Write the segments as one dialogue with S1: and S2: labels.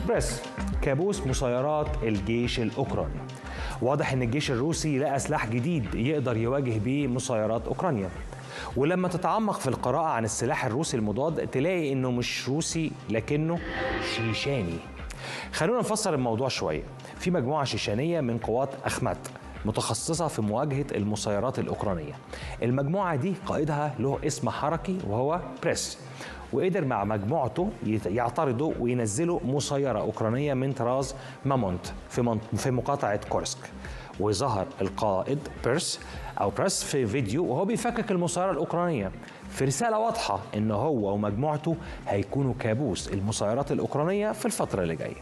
S1: بريس كابوس مسيرات الجيش الأوكراني واضح ان الجيش الروسي لقى سلاح جديد يقدر يواجه بيه مسيرات اوكرانيا ولما تتعمق في القراءة عن السلاح الروسي المضاد تلاقي انه مش روسي لكنه شيشاني خلونا نفسر الموضوع شوية في مجموعة شيشانية من قوات أخمات متخصصة في مواجهة المسيرات الأوكرانية المجموعة دي قائدها له اسم حركي وهو بريس وقدر مع مجموعته يعترضوا وينزلوا مسيرة أوكرانية من طراز مامونت في, في مقاطعة كورسك وظهر القائد بيرس أو بريس في فيديو وهو بيفكك المسيرة الأوكرانية في رسالة واضحة إن هو ومجموعته هيكونوا كابوس المسيرات الأوكرانية في الفترة اللي جاية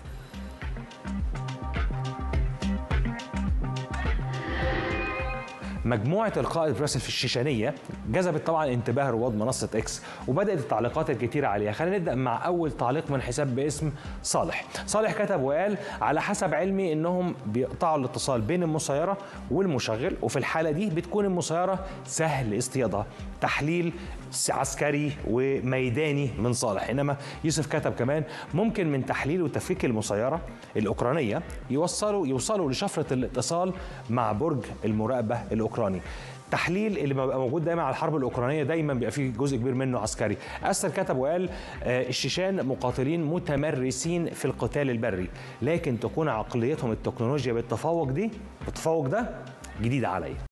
S1: مجموعة القائد براسل في الشيشانية جذبت طبعا انتباه رواد منصة اكس وبدأت التعليقات الكتيرة عليها خلينا نبدأ مع أول تعليق من حساب باسم صالح صالح كتب وقال على حسب علمي انهم بيقطعوا الاتصال بين المسيرة والمشغل وفي الحالة دي بتكون المسيرة سهل اصطيادها تحليل عسكري وميداني من صالح انما يوسف كتب كمان ممكن من تحليل وتفكيك المسيره الاوكرانيه يوصلوا يوصلوا لشفره الاتصال مع برج المراقبه الاوكراني التحليل اللي بيبقى موجود دايما على الحرب الاوكرانيه دايما بيبقى فيه جزء كبير منه عسكري استر كتب وقال آه الشيشان مقاتلين متمرسين في القتال البري لكن تكون عقليتهم التكنولوجيا بالتفوق دي بالتفوق ده جديده عليا